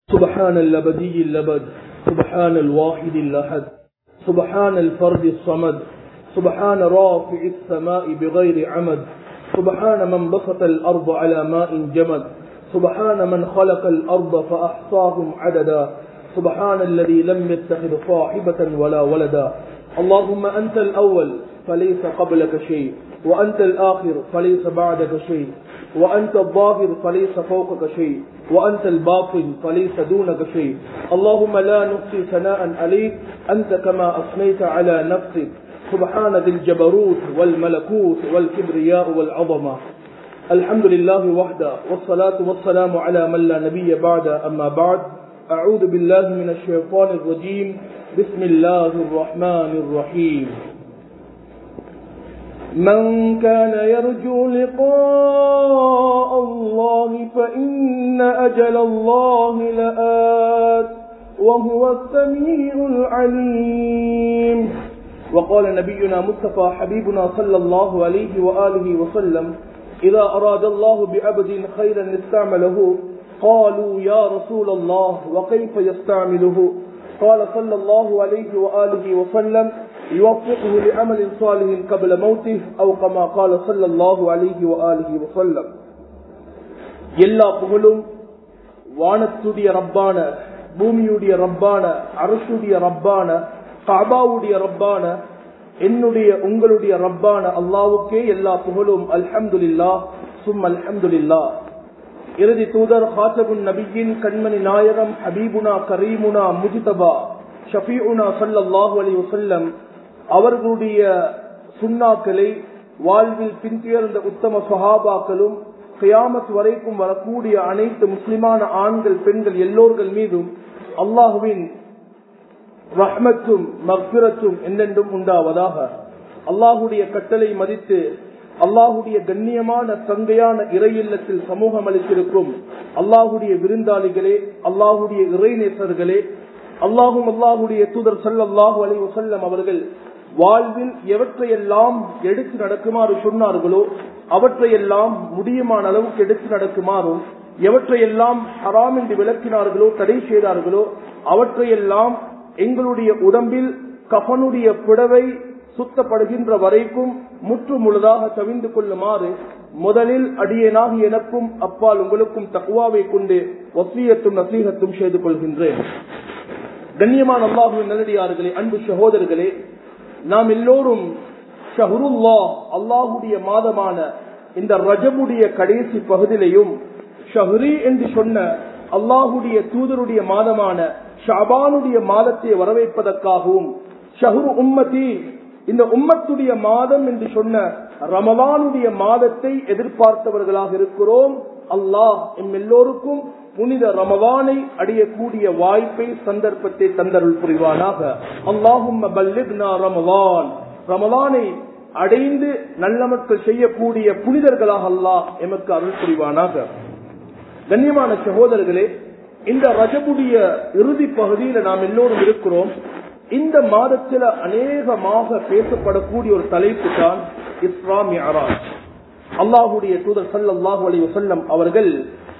سبحان الأبدي اللبد سبحان الواحد الأحد سبحان الفرد الصمد سبحان رافع السماء بغير عمد سبحان من بسط الأرض على ماء جمد سبحان من خلق الأرض فأحصاهم عددا سبحان الذي لم يتخذ صاحبة ولا ولدا اللهم أنت الأول فليس قبلك شيء وأنت الآخر فليس بعدك شيء وأنت الظاهر فليس فوقك شيء وأنت الباطن فليس دونك شيء اللهم لا نحصي ثناء عليك أنت كما أثنيت على نفسك سبحان ذي الجبروت والملكوت والكبرياء والعظمة الحمد لله وحده والصلاة والسلام على من لا نبي بعد أما بعد أعوذ بالله من الشيطان الرجيم بسم الله الرحمن الرحيم من كان يرجو لقاء الله فإن أجل الله لآت وهو السميع العليم وقال نبينا مصطفى حبيبنا صلى الله عليه وآله وسلم إذا أراد الله بعبد خيرا استعمله قالوا يا رسول الله وكيف يستعمله قال صلى الله عليه وآله وسلم يوفقه لعمل صالح قبل موته أو كما قال صلى الله عليه وآله وسلم எல்லா புகழும் வானத்துடைய ரப்பான பூமியுடைய ரப்பான அரசுடைய ரப்பான காபாவுடைய ரப்பான என்னுடைய உங்களுடைய ரப்பான அல்லாவுக்கே எல்லா புகழும் அல்ஹம்துலில்லா சும் அல்ஹம்துலில்லா இறுதி தூதர் ஹாத்தபுன் நபியின் கண்மணி நாயகம் ஹபீபுனா கரீமுனா முஜிதபா ஷஃபீஉனா சல்லாஹு அலி வசல்லம் அவர்களுடைய சுண்ணாக்களை வாழ்வில் பின்துயர்ந்த உத்தம சஹாபாக்களும் கியாமத் வரைக்கும் வரக்கூடிய அனைத்து முஸ்லிமான ஆண்கள் பெண்கள் எல்லோர்கள் மீதும் அல்லாஹுவின் ரஹ்மத்தும் மக்பிரத்தும் என்னென்றும் உண்டாவதாக அல்லாஹுடைய கட்டளை மதித்து அல்லாஹுடைய கண்ணியமான சங்கையான இறை இல்லத்தில் சமூகம் அளித்திருக்கும் அல்லாஹுடைய விருந்தாளிகளே அல்லாஹுடைய இறைநேசர்களே அல்லாஹும் அல்லாஹுடைய தூதர் சல்லாஹூ அலி வசல்லம் அவர்கள் வாழ்வில் எவற்றையெல்லாம் எடுத்து நடக்குமாறு சொன்னார்களோ அவற்றையெல்லாம் முடியுமான அளவுக்கு எடுத்து நடக்குமாறும் எவற்றையெல்லாம் ஹராம் என்று விளக்கினார்களோ தடை செய்தார்களோ அவற்றையெல்லாம் எங்களுடைய உடம்பில் கஃனுடைய புடவை சுத்தப்படுகின்ற வரைக்கும் முற்று முழுதாக தவிந்து கொள்ளுமாறு முதலில் அடியனாக எனக்கும் அப்பால் உங்களுக்கும் தக்குவாவை கொண்டு ஒத்தியத்தும் நசீகத்தும் செய்து கொள்கின்றேன் கண்ணியமான அல்லாஹுவின் நல்லடியார்களே அன்பு சகோதரர்களே நாம் எல்லோரும் ஷஹருல்லா அல்லாஹுடைய மாதமான இந்த ரஜபுடைய கடைசி பகுதியிலையும் ஷஹரி என்று சொன்ன அல்லாஹுடைய தூதருடைய மாதமான ஷாபானுடைய மாதத்தை வரவேற்பதற்காகவும் ஷஹரு உம்மதி இந்த உம்மத்துடைய மாதம் என்று சொன்ன ரமலானுடைய மாதத்தை எதிர்பார்த்தவர்களாக இருக்கிறோம் அல்லாஹ் எம் எல்லோருக்கும் புனித ரமவானை அடையக்கூடிய வாய்ப்பை சந்தர்ப்பத்தை தந்தருள் புரிவானாக அல்லாஹும் ரமவான் ரமலானை அடைந்து நல்ல மக்கள் செய்யக்கூடிய புனிதர்களாக அல்லாஹ் எமக்கு அருள் புரிவானாக கண்ணியமான சகோதரர்களே இந்த ரஜபுடைய இறுதி பகுதியில நாம் எல்லோரும் இருக்கிறோம் இந்த மாதத்தில் அநேகமாக பேசப்படக்கூடிய ஒரு தலைப்பு தான் இஸ்லாம் யாராஜ் அல்லாஹுடைய தூதர் சல்லாஹூ அலி வசல்லம் அவர்கள்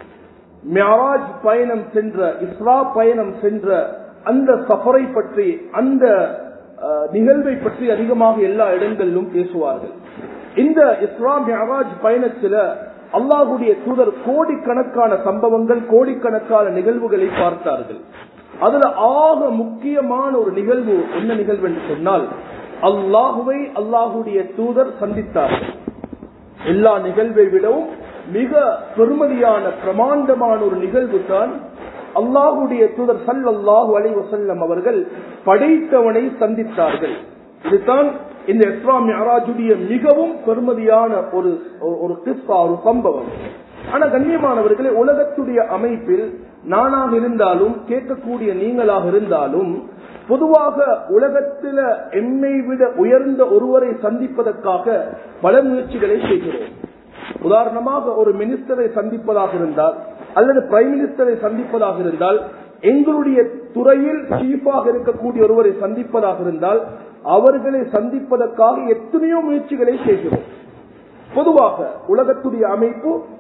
மியாராஜ் பயணம் சென்ற இஸ்ரா பயணம் சென்ற அந்த சஃபரை பற்றி அந்த நிகழ்வை பற்றி அதிகமாக எல்லா இடங்களிலும் பேசுவார்கள் இந்த இஸ்ரா மியாராஜ் பயணத்துல அல்லாஹுடைய தூதர் கோடிக்கணக்கான சம்பவங்கள் கோடிக்கணக்கான நிகழ்வுகளை பார்த்தார்கள் அதுல ஆக முக்கியமான ஒரு நிகழ்வு என்ன நிகழ்வு என்று சொன்னால் அல்லாஹுவை அல்லாஹுடைய தூதர் சந்தித்தார்கள் எல்லா நிகழ்வை விடவும் மிக பெருமதியான பிரமாண்டமான ஒரு நிகழ்வு தான் அல்லாஹுடைய தூதர் சல்லாஹூ அலி வசல்லம் அவர்கள் படைத்தவனை சந்தித்தார்கள் இதுதான் இந்த இஸ்லாம் அராஜுடைய மிகவும் பெருமதியான ஒரு ஒரு கிஸ்பா ஒரு சம்பவம் ஆனா கண்ணியமானவர்களே உலகத்துடைய அமைப்பில் நானாக இருந்தாலும் கேட்கக்கூடிய நீங்களாக இருந்தாலும் பொதுவாக உலகத்தில எம்மை விட உயர்ந்த ஒருவரை சந்திப்பதற்காக பல முயற்சிகளை செய்கிறோம் உதாரணமாக ஒரு மினிஸ்டரை சந்திப்பதாக இருந்தால் அல்லது பிரைம் மினிஸ்டரை சந்திப்பதாக இருந்தால் எங்களுடைய துறையில் சீஃபாக இருக்கக்கூடிய ஒருவரை சந்திப்பதாக இருந்தால் அவர்களை சந்திப்பதற்காக எத்தனையோ முயற்சிகளை செய்கிறோம் பொதுவாக உலகத்துடைய அமைப்பு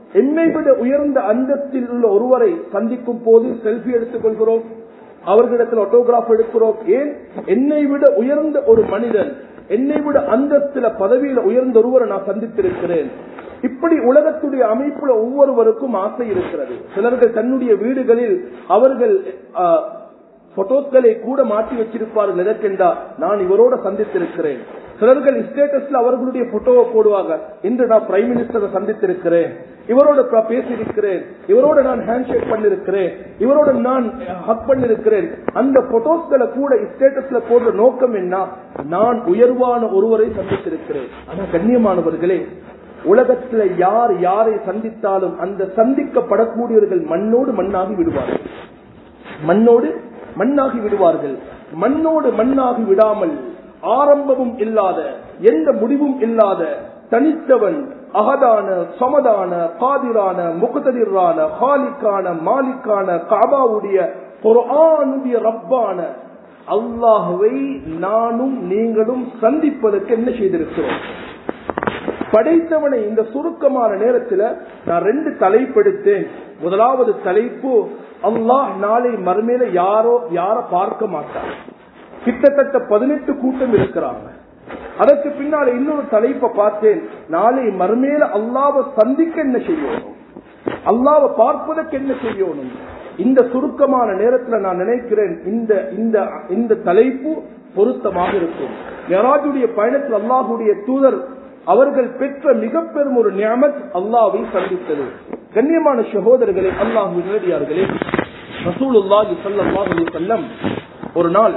என்னை விட உயர்ந்த அந்தத்தில் உள்ள ஒருவரை சந்திக்கும் போது செல்ஃபி எடுத்துக் கொள்கிறோம் அவர்களிடத்தில் ஆட்டோகிராஃப் எடுக்கிறோம் ஏன் என்னை விட உயர்ந்த ஒரு மனிதன் என்னை விட அந்தஸ்துல பதவியில உயர்ந்த ஒருவரை நான் சந்தித்திருக்கிறேன் இப்படி உலகத்துடைய அமைப்புல ஒவ்வொருவருக்கும் ஆசை இருக்கிறது சிலர்கள் தன்னுடைய வீடுகளில் அவர்கள் போட்டோஸ்களை கூட மாற்றி வச்சிருப்பார்கள் எதற்கென்றா நான் இவரோட சந்தித்திருக்கிறேன் சிலர்கள் ஸ்டேட்டஸ்ல அவர்களுடைய போட்டோவை போடுவாங்க இன்று நான் பிரைம் மினிஸ்டரை சந்தித்திருக்கிறேன் இவரோட பேசியிருக்கிறேன் இவரோட நான் ஹேண்ட்ஷேக் பண்ணிருக்கிறேன் இவரோட நான் ஹக் பண்ணிருக்கிறேன் அந்த போட்டோஸ்களை கூட ஸ்டேட்டஸ்ல போடுற நோக்கம் என்ன நான் உயர்வான ஒருவரை சந்தித்திருக்கிறேன் ஆனா கண்ணியமானவர்களே உலகத்துல யார் யாரை சந்தித்தாலும் அந்த சந்திக்கப்படக்கூடியவர்கள் மண்ணோடு மண்ணாகி விடுவார்கள் மண்ணோடு மண்ணாகி விடுவார்கள் மண்ணோடு மண்ணாகி விடாமல் ஆரம்பமும் இல்லாத எந்த முடிவும் இல்லாத தனித்தவன் அகதான சமதான காதிரான முகததிரான ஹாலிக்கான மாலிக்கான காபாவுடைய குரானுடைய ரப்பான அல்லாஹுவை நானும் நீங்களும் சந்திப்பதற்கு என்ன செய்திருக்கிறோம் படைத்தவனை இந்த சுருக்கமான நேரத்தில் நான் ரெண்டு தலைப்பெடுத்தேன் முதலாவது தலைப்பு அல்லாஹ் நாளை மறுமையில யாரோ யார பார்க்க மாட்டார் கிட்டத்தட்ட பதினெட்டு கூட்டம் இருக்கிறாங்க அதற்கு பின்னால இன்னொரு தலைப்பை பார்த்தேன் நாளை மறுமையில அல்லாவை சந்திக்க என்ன செய்யணும் அல்லாவை பார்ப்பதற்கு என்ன செய்யணும் இந்த சுருக்கமான நேரத்தில் நான் நினைக்கிறேன் இந்த இந்த இந்த தலைப்பு பொருத்தமாக இருக்கும் மெராஜுடைய பயணத்தில் அல்லாஹுடைய தூதர் அவர்கள் பெற்ற மிக பெரும் ஒரு நியமத் அல்லாவை சந்தித்தது கண்ணியமான சகோதரர்களே அல்லாஹு நேரடியார்களே ரசூலுல்லாஹி ஸல்லல்லாஹு அலைஹி வஸல்லம் ஒரு நாள்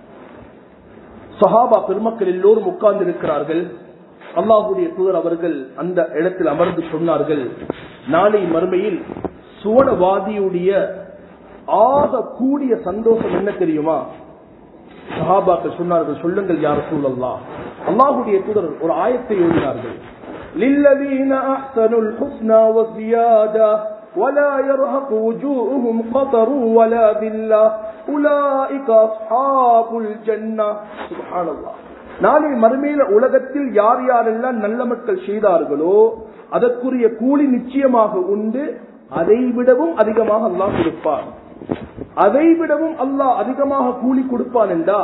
சஹாபா பெருமக்கள் எல்லோரும் உட்கார்ந்து இருக்கிறார்கள் அல்லாஹுடைய தூதர் அவர்கள் அந்த இடத்தில் அமர்ந்து சொன்னார்கள் நாளை மறுமையில் சுவனவாதியுடைய ஆக கூடிய சந்தோஷம் என்ன தெரியுமா சஹாபாக்கள் சொன்னார்கள் சொல்லுங்கள் யார் சூழல்லா அல்லாஹுடைய தூதர் ஒரு ஆயத்தை எழுதினார்கள் للذين أحسنوا الحسنى وزيادة ولا يرهق وجوههم قطر ولا ذلة أولئك أصحاب الجنة سبحان الله நாளை மறுமையில உலகத்தில் யார் யாரெல்லாம் நல்ல மக்கள் செய்தார்களோ அதற்குரிய கூலி நிச்சயமாக உண்டு அதை விடவும் அதிகமாக அல்லாஹ் கொடுப்பார் அதை விடவும் அல்லாஹ் அதிகமாக கூலி கொடுப்பான் என்றா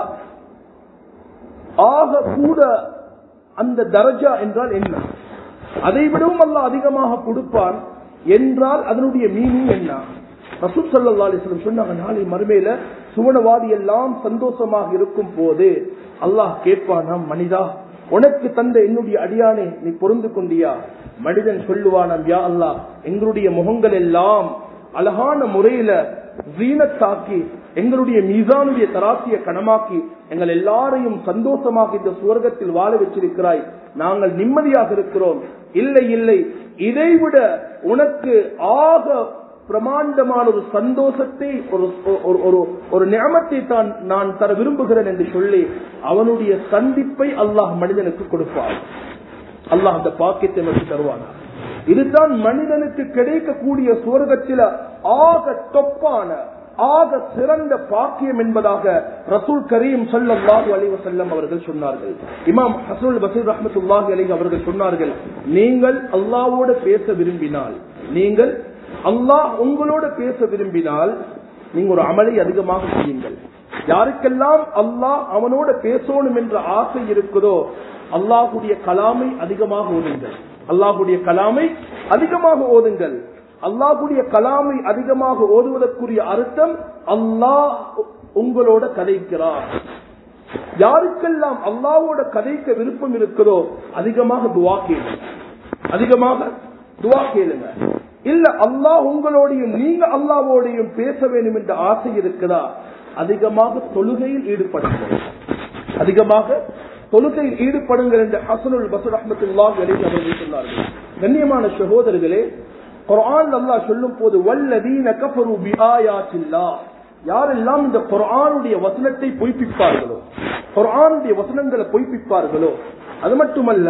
ஆக கூட அந்த தரஜா என்றால் என்ன அதை விடவும் அல்லாஹ் அதிகமாக கொடுப்பான் என்றால் அதனுடைய மீனிங் என்ன ரசூல் சல்லா அலிஸ்லம் சொன்னாங்க நாளை மறுமையில சுவனவாதி எல்லாம் சந்தோஷமாக இருக்கும் போது அல்லாஹ் கேட்பானாம் மனிதா உனக்கு தந்த என்னுடைய அடியானே நீ பொருந்து கொண்டியா மனிதன் சொல்லுவானாம் யா அல்லாஹ் எங்களுடைய முகங்கள் எல்லாம் அழகான முறையில வீணத்தாக்கி எங்களுடைய மீசானுடைய தராசிய கணமாக்கி எங்கள் எல்லாரையும் சந்தோஷமாக இந்த சுவர்க்கத்தில் வாழ வச்சிருக்கிறாய் நாங்கள் நிம்மதியாக இருக்கிறோம் இல்லை இல்லை இதைவிட உனக்கு ஆக பிரமாண்டமான ஒரு சந்தோஷத்தை ஒரு ஒரு ஒரு நியமத்தை தான் நான் தர விரும்புகிறேன் என்று சொல்லி அவனுடைய சந்திப்பை அல்லாஹ் மனிதனுக்கு கொடுப்பார் அல்லாஹ் அந்த பாக்கியத்தை நோக்கி தருவானா இதுதான் மனிதனுக்கு கிடைக்கக்கூடிய சுவர்க்கத்தில ஆக தொப்பான ஆக சிறந்த பாக்கியம் என்பதாக ரசூல் கரீம் சல்லாஹு அலிவ செல்லம் அவர்கள் சொன்னார்கள் இமாம் ஹசூல் பசீர் ரஹமத்துல்லாஹி அலி அவர்கள் சொன்னார்கள் நீங்கள் அல்லாவோட பேச விரும்பினால் நீங்கள் அல்லாஹ் உங்களோட பேச விரும்பினால் நீங்க ஒரு அமலை அதிகமாக செய்யுங்கள் யாருக்கெல்லாம் அல்லாஹ் அவனோட பேசணும் என்ற ஆசை இருக்குதோ அல்லாஹுடைய கலாமை அதிகமாக ஓதுங்கள் அல்லாஹுடைய கலாமை அதிகமாக ஓதுங்கள் அல்லாஹுடைய கலாமை அதிகமாக ஓதுவதற்குரிய அர்த்தம் அல்லாஹ் உங்களோட கதைக்கிறார் யாருக்கெல்லாம் அல்லாவோட கதைக்க விருப்பம் இருக்குதோ அதிகமாக துவா கேளுங்க அதிகமாக துவா கேளுங்க இல்ல அல்லாஹ் உங்களோடையும் நீங்க அல்லாவோடையும் பேச வேண்டும் என்ற ஆசை இருக்குதா அதிகமாக தொழுகையில் ஈடுபடுங்கள் அதிகமாக தொழுகையில் ஈடுபடுங்கள் என்று ஹசனுல் பசர் அஹமத்துல்லாஹ் அவர்கள் சொன்னார்கள் கண்ணியமான சகோதரர்களே குரான் அல்லாஹ் சொல்லும் போது வல்லதீன கஃபரு பிஆயாத்தில்லா யாரெல்லாம் இந்த குரானுடைய வசனத்தை பொய்ப்பிப்பார்களோ குரானுடைய வசனங்களை பொய்ப்பிப்பார்களோ அது மட்டுமல்ல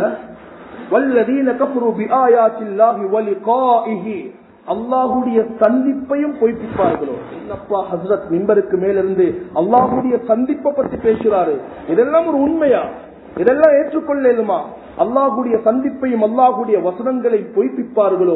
வல்லதீன கஃபரு பிஆயாத்தில்லாஹி வலிகாஇஹி அல்லாஹுடைய சந்திப்பையும் பொய்ப்பிப்பார்களோ என்னப்பா ஹசரத் மிம்பருக்கு மேலிருந்து அல்லாஹுடைய சந்திப்பை பத்தி பேசுறாரு இதெல்லாம் ஒரு உண்மையா இதெல்லாம் ஏற்றுக்கொள்ளலுமா அல்லாஹுடைய சந்திப்பையும் அல்லாஹுடைய வசனங்களை பொய்ப்பிப்பார்களோ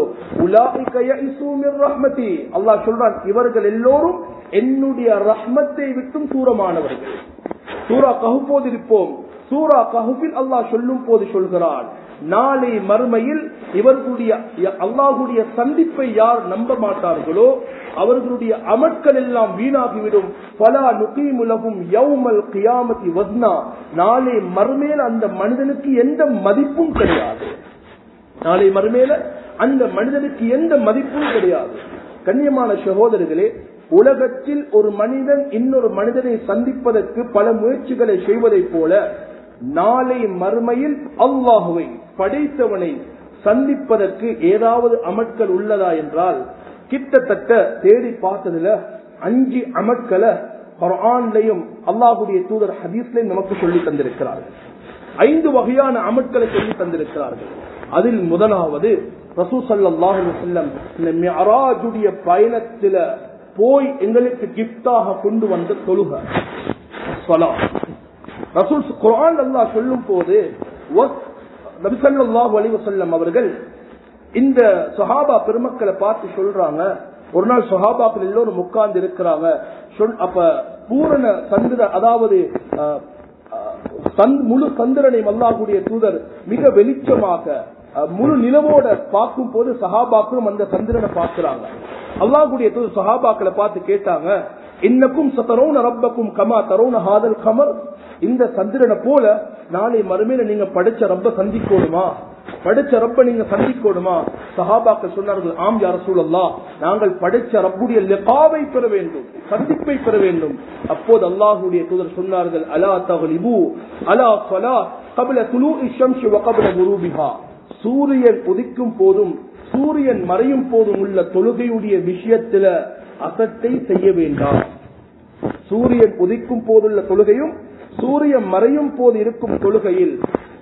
ரஹ்மதி அல்லாஹ் சொல்றான் இவர்கள் எல்லோரும் என்னுடைய ரஹ்மத்தை விட்டும் தூரமானவர்கள் சூரா கஹுப்போது இருப்போம் சூரா கஹுப்பில் அல்லாஹ் சொல்லும் போது சொல்கிறான் நாளை மறுமையில் இவர்களுடைய அல்லாஹுடைய சந்திப்பை யார் நம்ப மாட்டார்களோ அவர்களுடைய அமட்கள் எல்லாம் வீணாகிவிடும் பலா நுகீமுலகும் யௌமல் கியாமதி வத்னா நாளை மறுமையில் அந்த மனிதனுக்கு எந்த மதிப்பும் கிடையாது நாளை மறுமையில அந்த மனிதனுக்கு எந்த மதிப்பும் கிடையாது கண்ணியமான சகோதரர்களே உலகத்தில் ஒரு மனிதன் இன்னொரு மனிதனை சந்திப்பதற்கு பல முயற்சிகளை செய்வதைப் போல நாளை மறுமையில் அல்லாஹுவை படைத்தவனை சந்திப்பதற்கு ஏதாவது அமட்கள் உள்ளதா என்றால் கிட்டத்தட்ட தேடி பார்த்ததுல அஞ்சு அமட்களை குரான்லையும் அல்லாஹுடைய தூதர் ஹதீஸ்லையும் நமக்கு சொல்லி தந்திருக்கிறார்கள் ஐந்து வகையான அமட்களை சொல்லி தந்திருக்கிறார்கள் அதில் முதலாவது ரசூ சல்லாஹு செல்லம் இந்த மியராஜுடைய பயணத்தில போய் எங்களுக்கு கிப்டாக கொண்டு வந்த தொழுக ரசூல் குரான் அல்லாஹ் சொல்லும் போது நபிசல்லாஹு அலிவசல்லம் அவர்கள் இந்த சஹாபா பெருமக்களை பார்த்து சொல்றாங்க ஒரு நாள் சஹாபாக்கள் எல்லோரும் உட்கார்ந்து இருக்கிறாங்க அப்ப பூரண சந்திர அதாவது முழு சந்திரனை மல்லாகுடைய தூதர் மிக வெளிச்சமாக முழு நிலவோட பார்க்கும் போது சஹாபாக்களும் அந்த சந்திரனை பார்க்கிறாங்க அல்லாஹுடைய தூதர் சஹாபாக்களை பார்த்து கேட்டாங்க இன்னக்கும் சத்தரோன ரப்பக்கும் கமா தரோன ஹாதல் கமர் இந்த சந்திரனை போல நாளை மறுமையில நீங்க படிச்ச ரப்ப சந்திக்கணுமா படிச்ச ரப்ப நீங்க சந்திக்கணுமா சஹாபாக்கள் சொன்னார்கள் ஆம் யார சூழல்லா நாங்கள் படிச்ச ரப்புடைய லெகாவை பெற வேண்டும் சந்திப்பை பெற வேண்டும் அப்போது அல்லாஹுடைய தூதர் சொன்னார்கள் அலா தகலிபு அலா ஃபலா கபில துலு இஷம்ஷி வகபில குரூபிஹா சூரியன் உதிக்கும் போதும் சூரியன் மறையும் போதும் உள்ள தொழுகையுடைய விஷயத்துல அசட்டை செய்ய வேண்டாம் சூரியன் உதிக்கும் போதுள்ள தொழுகையும் சூரியன் மறையும் போது இருக்கும் தொழுகையில்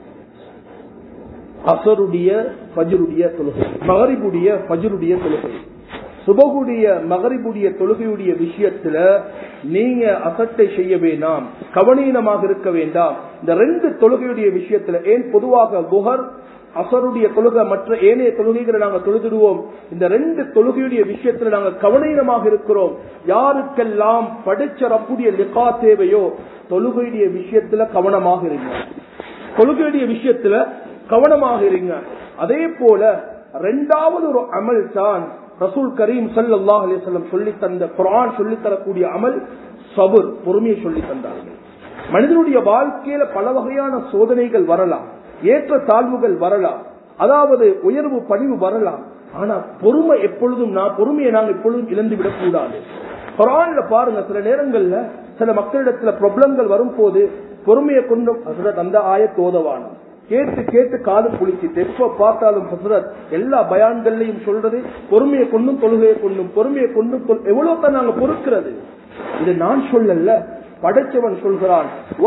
அசருடைய பஜருடைய தொழுகை மகரிபுடைய பஜருடைய தொழுகை சுபகுடைய மகரிபுடைய தொழுகையுடைய விஷயத்துல நீங்க அசட்டை செய்ய வேண்டாம் கவனீனமாக இருக்க வேண்டாம் இந்த ரெண்டு தொழுகையுடைய விஷயத்துல ஏன் பொதுவாக குஹர் அசருடைய தொழுகை மற்ற ஏனைய தொழுகைகளை நாங்கள் தொழுதுடுவோம் இந்த ரெண்டு தொழுகையுடைய விஷயத்துல நாங்கள் கவனீனமாக இருக்கிறோம் யாருக்கெல்லாம் படிச்ச ரப்புடைய லிகா தேவையோ தொழுகையுடைய விஷயத்துல கவனமாக இருங்க தொழுகையுடைய விஷயத்துல கவனமாக இருங்க அதே போல ரெண்டாவது ஒரு அமல் தான் ரசூல் கரீம் சல்லாஹ் அலிசல்லம் சொல்லி தந்த குரான் சொல்லி தரக்கூடிய அமல் சபுர் பொறுமையை சொல்லி தந்தார்கள் மனிதனுடைய வாழ்க்கையில பல வகையான சோதனைகள் வரலாம் ஏற்ற தாழ்வுகள் வரலாம் அதாவது உயர்வு பணிவு வரலாம் ஆனா பொறுமை எப்பொழுதும் நான் பொறுமையை நாங்கள் எப்பொழுதும் இழந்து விடக் கூடாது குரான்ல பாருங்க சில நேரங்கள்ல சில மக்களிடத்துல ப்ராப்ளங்கள் வரும் போது பொறுமையை கொண்டும் அந்த ஆய தோதவான கேட்டு கேட்டு காது புளிச்சிட்டு எப்ப பார்த்தாலும் ஹசரத் எல்லா பயான்கள்லையும் சொல்றது பொறுமையை கொண்டும் தொழுகையை கொண்டும் பொறுமையை கொண்டும் எவ்வளவு தான் நாங்க பொறுக்கிறது இது நான் சொல்லல படைச்சவன் சொல்கிறான்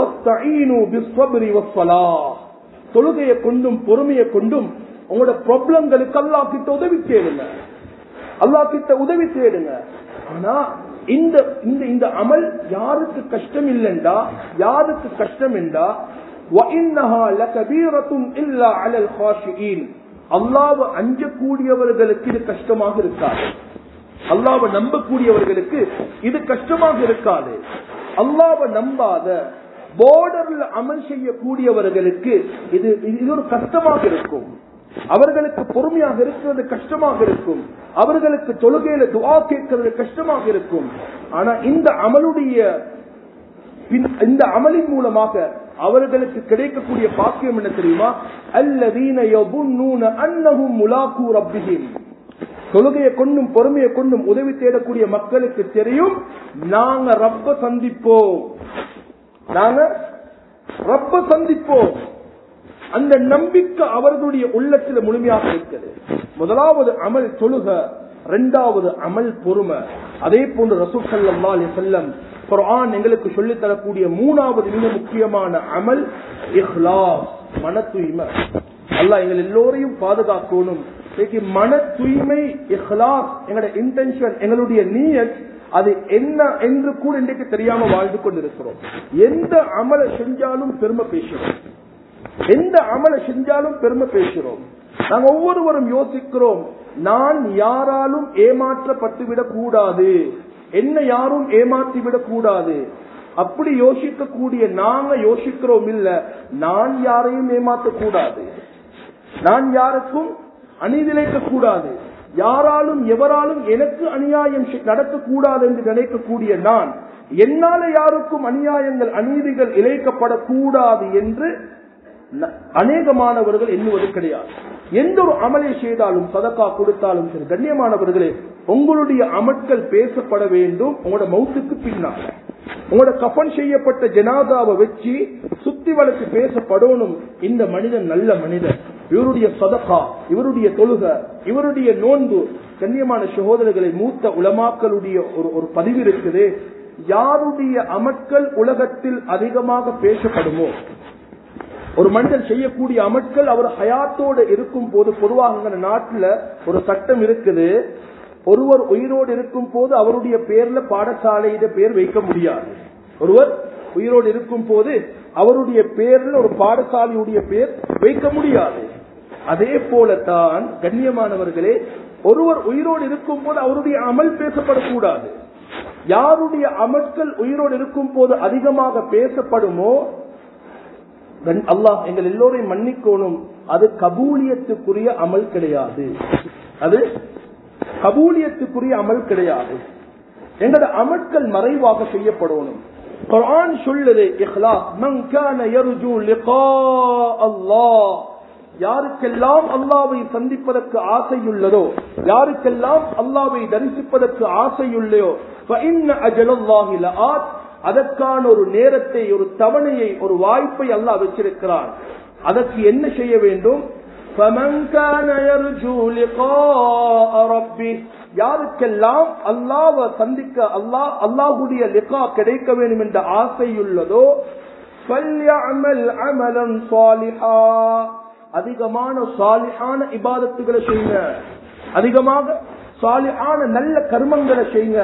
தொழுகையை கொண்டும் பொறுமையை கொண்டும் உங்களோட ப்ராப்ளங்களுக்கு அல்லா கிட்ட உதவி தேடுங்க அல்லா கிட்ட உதவி தேடுங்க ஆனா இந்த இந்த இந்த அமல் யாருக்கு கஷ்டம் இல்லைண்டா யாருக்கு கஷ்டம் என்றா அல்லாவ அஞ்சக்கூடியவர்களுக்கு இது கஷ்டமாக இருக்காது அல்லாவ நம்பக்கூடியவர்களுக்கு இது கஷ்டமாக இருக்காது அல்லாவ நம்பாத போர்டர்ல அமல் செய்யக்கூடியவர்களுக்கு இது இது ஒரு கஷ்டமாக இருக்கும் அவர்களுக்கு பொறுமையாக இருக்கிறது கஷ்டமாக இருக்கும் அவர்களுக்கு தொழுகையில துவா கேட்கிறது கஷ்டமாக இருக்கும் ஆனா இந்த அமலுடைய இந்த அமலின் மூலமாக அவர்களுக்கு கிடைக்கக்கூடிய பாக்கியம் என்ன தெரியுமா அல்லதீன அன்னகும் முலாக்கூ ரப்பிஹிம் தொழுகையை கொண்டும் பொறுமையை கொண்டும் உதவி தேடக்கூடிய மக்களுக்கு தெரியும் நாங்க ரப்ப சந்திப்போம் நாங்க ரப்ப சந்திப்போம் அந்த நம்பிக்கை அவர்களுடைய உள்ளத்தில் முழுமையாக இருக்கிறது முதலாவது அமல் தொழுக இரண்டாவது அமல் பொறுமை அதே போன்று ரசூல் சல்லா அலி செல்லம் குரான் எங்களுக்கு சொல்லி தரக்கூடிய மூணாவது மிக முக்கியமான அமல் இஹ்லாஸ் மன தூய்மை அல்லா எங்கள் எல்லோரையும் பாதுகாக்கணும் மன தூய்மை இஹ்லாஸ் எங்களுடைய இன்டென்ஷன் எங்களுடைய நீயத் அது என்ன என்று கூட இன்றைக்கு தெரியாம வாழ்ந்து கொண்டிருக்கிறோம் எந்த அமலை செஞ்சாலும் பெருமை பேசுறோம் எந்த அமலை செஞ்சாலும் பெருமை பேசுறோம் நாங்க ஒவ்வொருவரும் யோசிக்கிறோம் நான் யாராலும் ஏமாற்றப்பட்டு விடக்கூடாது என்ன யாரும் ஏமாற்றி விடக்கூடாது அப்படி யோசிக்க கூடிய நாங்க யோசிக்கிறோம் இல்ல நான் யாரையும் ஏமாற்ற கூடாது நான் யாருக்கும் அநீதிழைக்க கூடாது யாராலும் எவராலும் எனக்கு அநியாயம் நடக்கக்கூடாது என்று நினைக்கக்கூடிய நான் என்னால யாருக்கும் அநியாயங்கள் அநீதிகள் இழைக்கப்படக்கூடாது என்று அநேகமானவர்கள் எண்ணுவது கிடையாது எந்த ஒரு அமலை செய்தாலும் சதக்கா கொடுத்தாலும் சரி கண்ணியமானவர்களே உங்களுடைய அமட்கள் பேசப்பட வேண்டும் உங்களோட மௌத்துக்கு பின்னால் உங்களோட கஃபன் செய்யப்பட்ட ஜனாதாவை வச்சு சுத்தி வளர்த்து பேசப்படணும் இந்த மனிதன் நல்ல மனிதன் இவருடைய சதக்கா இவருடைய தொழுக இவருடைய நோன்பு கண்ணியமான சகோதரர்களை மூத்த உலமாக்களுடைய ஒரு ஒரு பதிவு இருக்குது யாருடைய அமட்கள் உலகத்தில் அதிகமாக பேசப்படுமோ ஒரு மனிதன் செய்யக்கூடிய அமட்கள் அவர் ஹயாத்தோடு இருக்கும் போது பொதுவாக நாட்டில் ஒரு சட்டம் இருக்குது ஒருவர் உயிரோடு இருக்கும் போது அவருடைய பேர்ல பாடசாலையிட பேர் வைக்க முடியாது ஒருவர் உயிரோடு இருக்கும் போது அவருடைய பேர்ல ஒரு பாடசாலையுடைய பேர் வைக்க முடியாது அதே போலத்தான் கண்ணியமானவர்களே ஒருவர் உயிரோடு இருக்கும் போது அவருடைய அமல் பேசப்படக்கூடாது யாருடைய அமல்கள் உயிரோடு இருக்கும் போது அதிகமாக பேசப்படுமோ அல்லாஹ் எங்கள் எல்லோரையும் மன்னிக்கணும் அது கபூலியத்துக்குரிய அமல் கிடையாது அது கபூலியத்துக்குரிய அமல் கிடையாது எங்களோட அமல்கள் மறைவாக செய்யப்படணும் குர்ஆன் சொல்லுது இஹ்லாஸ் மன் கான யர்ஜு லிகா அல்லாஹ் யாருக்கெல்லாம் அல்லாவை சந்திப்பதற்கு ஆசையுள்ளதோ யாருக்கெல்லாம் அல்லாவை தரிசிப்பதற்கு ஆசையுள்ளையோ அஜலல்லாஹி லஆத் அதற்கான ஒரு நேரத்தை ஒரு தவணையை ஒரு வாய்ப்பை அல்லாஹ் வச்சிருக்கிறான் அதற்கு என்ன செய்ய வேண்டும் யாருக்கெல்லாம் அல்லாவை சந்திக்க அல்லாஹ் அல்லாஹுடைய லிகா கிடைக்க வேண்டும் என்ற ஆசையுள்ளதோ அதிகமான சாலிஹான இபாதத்துகளை செய்யுங்க அதிகமாக சாலிஹான நல்ல கர்மங்களை செய்யுங்க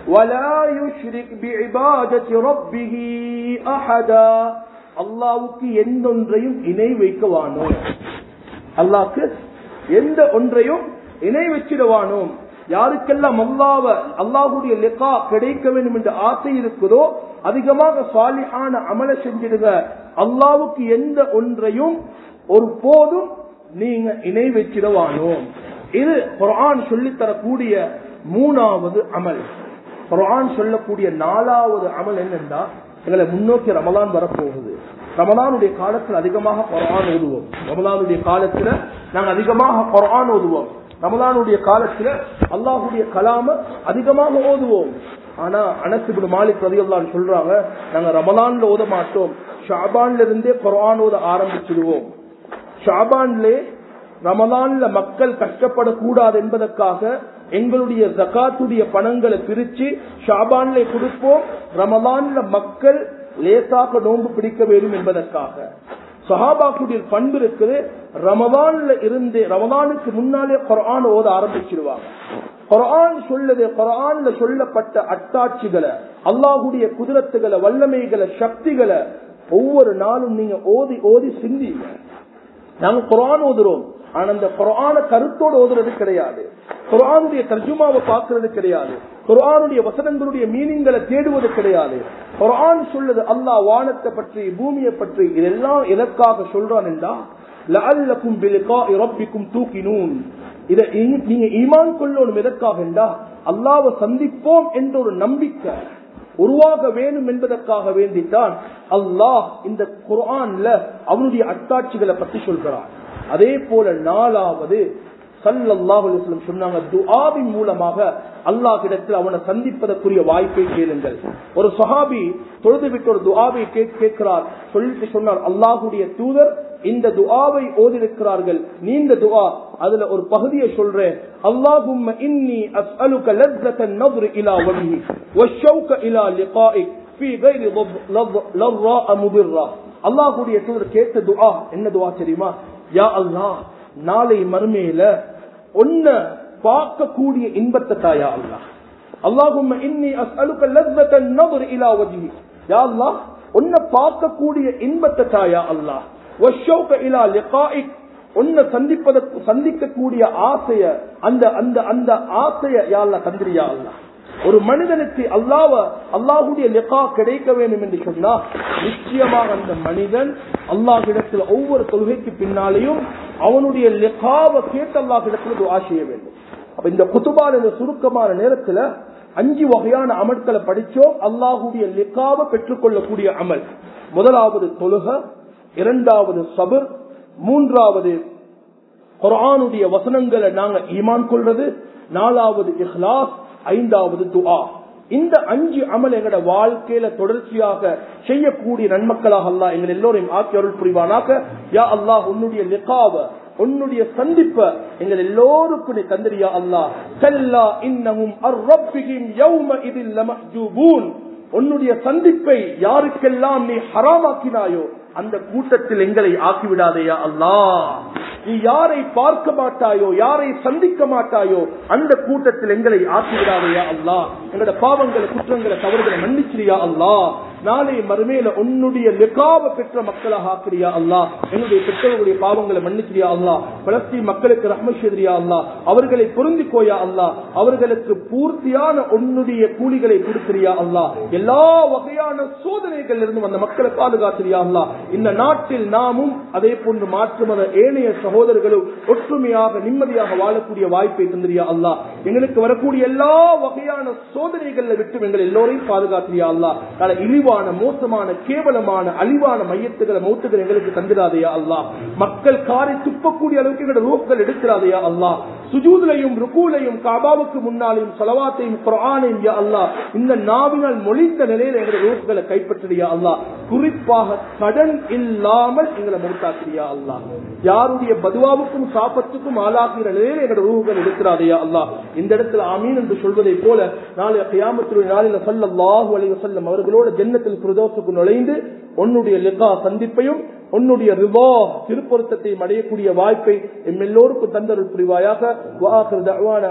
அல்லாவுக்கு எந்த ஒன்றையும் இணை வைக்கவானோ அல்லாக்கு எந்த ஒன்றையும் இணை வச்சிடவானோம் யாருக்கெல்லாம் அல்லாவ அல்லாஹுடைய லெக்கா கிடைக்க வேண்டும் என்ற ஆசை இருக்குதோ அதிகமாக சாலிஹான அமல செஞ்சிடுங்க அல்லாவுக்கு எந்த ஒன்றையும் ஒரு போதும் நீங்க இணை வச்சிடவானோம் இது குரான் சொல்லித்தரக்கூடிய மூணாவது அமல் குரான் சொல்லக்கூடிய நாலாவது அமல் என்னென்றா எங்களை முன்னோக்கி ரமலான் வரப்போகுது ரமலானுடைய காலத்தில் அதிகமாக குரான் ஓதுவோம் ரமலானுடைய காலத்துல நாங்க அதிகமாக குரான் ஓதுவோம் ரமலானுடைய காலத்துல அல்லாஹுடைய கலாம அதிகமாக ஓதுவோம் ஆனா அனசுபின் மாலிக் ரதியல்லான்னு சொல்றாங்க நாங்க ரமலான்ல ஓத மாட்டோம் ஷாபான்ல இருந்தே குரான் ஓத ஆரம்பிச்சிடுவோம் ஷாபான்லே ரமலான்ல மக்கள் கஷ்டப்படக்கூடாது என்பதற்காக எங்களுடைய ஜக்காத்துடைய பணங்களை பிரிச்சு ஷாபான்ல கொடுப்போம் ரமலான்ல மக்கள் லேசாக நோன்பு பிடிக்க வேண்டும் என்பதற்காக சஹாபாக்குடைய பண்பு இருக்குது ரமதான்ல இருந்து ரமதானுக்கு முன்னாலே குரான் ஓத ஆரம்பிச்சிருவாங்க குரான் சொல்லுது குரான்ல சொல்லப்பட்ட அட்டாட்சிகளை அல்லாஹுடைய குதிரத்துகளை வல்லமைகளை சக்திகளை ஒவ்வொரு நாளும் நீங்க ஓதி ஓதி சிந்திங்க நாங்க குரான் ஓதுறோம் ஆனா அந்த குரான கருத்தோடு ஓதுறது கிடையாது குரானுடைய தர்ஜுமாவை பார்க்கறது கிடையாது குரானுடைய வசனங்களுடைய மீனிங்களை தேடுவது கிடையாது குரான் சொல்லுது அல்லாஹ் வானத்தை பற்றி பூமியை பற்றி இதெல்லாம் எதற்காக சொல்றான் என்றா லஅல்லக்கும் பிலிகாஇ ரப்பிக்கும் தூக்கினூன் இதை நீங்க ஈமான் கொள்ளணும் எதற்காக என்றா அல்லாவை சந்திப்போம் என்ற ஒரு நம்பிக்கை உருவாக வேண்டும் என்பதற்காக வேண்டித்தான் அல்லாஹ் இந்த குரான்ல அவனுடைய அத்தாட்சிகளை பற்றி சொல்கிறான் அதே போல நாலாவது சல்லாஹ் சொன்னாங்க துஆவின் மூலமாக அல்லாஹ் இடத்தில் அவனை சந்திப்பதற்குரிய வாய்ப்பை கேளுங்கள் ஒரு சஹாபி தொழுது விட்டு ஒரு துஆவை கேட்கிறார் சொல்லிட்டு சொன்னார் அல்லாஹுடைய தூதர் இந்த துஆவை ஓதிருக்கிறார்கள் நீண்ட துஆ அதுல ஒரு பகுதியை சொல்றேன் அல்லாஹும் இன்னி அஸ்அலுக லzzata النظر الى وجهك والشوق الى لقائك في غير ضراء مضره அல்லாஹுடைய தூதர் கேட்ட துஆ என்ன துஆ தெரியுமா யா அல்லாஹ் நாளை மறுமையில ஒன்ன பார்க்கக்கூடிய இன்பத்தை தாயா அல்லாஹ் அல்லாஹும் இன்னி அஸ்அலுக லzzata النظر الى وجهك யா அல்லாஹ் ஒன்ன பார்க்கக்கூடிய இன்பத்தை தாயா அல்லாஹ் வஷ்ஷௌக இலா லிகாஇக் உன்னை சந்திப்பதற்கு சந்திக்கக்கூடிய ஆசைய அந்த அந்த அந்த ஆசைய யாழ்ல தந்திரியா அல்லா ஒரு மனிதனுக்கு அல்லாவ அல்லாஹுடைய லிகா கிடைக்க வேண்டும் என்று சொன்னா நிச்சயமாக அந்த மனிதன் அல்லாஹிடத்தில் ஒவ்வொரு தொழுகைக்கு பின்னாலேயும் அவனுடைய லிகாவை கேட்டு அல்லாஹிடத்தில் துஆ செய்ய வேண்டும் அப்ப இந்த குத்துபால் இந்த சுருக்கமான நேரத்துல அஞ்சு வகையான அமல்களை படிச்சோம் அல்லாஹுடைய லிகாவை பெற்றுக்கொள்ளக்கூடிய அமல் முதலாவது தொழுக இரண்டாவது சபர் மூன்றாவது குரானுடைய வசனங்களை நாங்க ஈமான் கொள்றது நாலாவது இஹ்லாஸ் ஐந்தாவது துஆ இந்த அஞ்சு அமல் எங்கட வாழ்க்கையில தொடர்ச்சியாக செய்யக்கூடிய நன்மக்களாக அல்லாஹ் எங்கள் எல்லோரையும் ஆக்கி அருள் புரிவானாக யா அல்லாஹ் உன்னுடைய லிகாவ உன்னுடைய சந்திப்ப எங்கள் எல்லோருக்கும் நீ தந்திரியா அல்லாஹ் கல்லா இன்னமும் அர்ரப்பிஹிம் யௌம இதில் லமஹ்ஜூபூன் உன்னுடைய சந்திப்பை யாருக்கெல்லாம் நீ ஹராமாக்கினாயோ அந்த கூட்டத்தில் எங்களை ஆக்கிவிடாதையா அல்லாஹ் நீ யாரை பார்க்க மாட்டாயோ யாரை சந்திக்க மாட்டாயோ அந்த கூட்டத்தில் எங்களை ஆக்கிவிடாதையா அல்லாஹ் எங்களோட பாவங்களை குற்றங்களை தவறுகளை மன்னிச்சிரியா அல்லாஹ் நாளை மறுமையில உன்னுடைய லிகாவ பெற்ற மக்களாக ஆக்கிரியா அல்லாஹ் எங்களுடைய பெற்றோர்களுடைய பாவங்களை மன்னிச்சிரியா அல்லாஹ் பலஸ்தீன் மக்களுக்கு ரஹ்மஷேதிரியா அல்லாஹ் அவர்களை பொருந்திக்கோயா அல்லாஹ் அவர்களுக்கு பூர்த்தியான உன்னுடைய கூலிகளை கொடுக்கிறியா அல்லாஹ் எல்லா வகையான சோதனைகள் இருந்து வந்த மக்களை பாதுகாத்திரியா அல்லாஹ் இந்த நாட்டில் நாமும் அதே போன்று மாற்று மத ஏனைய சகோதரர்களும் ஒற்றுமையாக நிம்மதியாக வாழக்கூடிய வாய்ப்பை தந்திரியா அல்லாஹ் எங்களுக்கு வரக்கூடிய எல்லா வகையான சோதனைகளை விட்டு எங்கள் எல்லோரையும் பாதுகாத்திரியா அல்லாஹ் பல இழிவான மோசமான கேவலமான அழிவான மையத்துகளை மௌத்துகள் எங்களுக்கு தந்திராதையா அல்லாஹ் மக்கள் காரை துப்பக்கூடிய அளவுக்கு எங்களோட ரூப்கள் எடுக்கிறாதையா அல்லாஹ் சுஜூதுலையும் ருக்கூலையும் காபாவுக்கு முன்னாலையும் சலவாத்தையும் குரானையும் யா அல்லாஹ் இந்த நாவினால் மொழித்த நிலையில எங்களுடைய ரூப்களை கைப்பற்றியா அல்லாஹ் குறிப்பாக கடன் இல்லாமல் எங்களை மௌத்தாக்கிறியா அல்லாஹ் யாருடைய பதுவாவுக்கும் சாபத்துக்கும் ஆளாகிற நிலையில எங்களோட ரூகுகள் எடுக்கிறாதையா அல்லாஹ் இந்த இடத்துல ஆமீன் என்று சொல்வதை போல நாளைய கியாமத்துடைய நாளில சல்லல்லாஹு அலைஹி வஸல்லம் அவர்களோட ஜன்னத்தில் பிரதோஷத்துக்கு நுழைந்து உன்னுடைய லிகா சந்திப்பையும் உன்னுடைய ரிவா திருப்பொருத்தத்தையும் அடையக்கூடிய வாய்ப்பை எம் எல்லோருக்கும் தந்தருள் புரிவாயாக வாஹிர் தஅவானா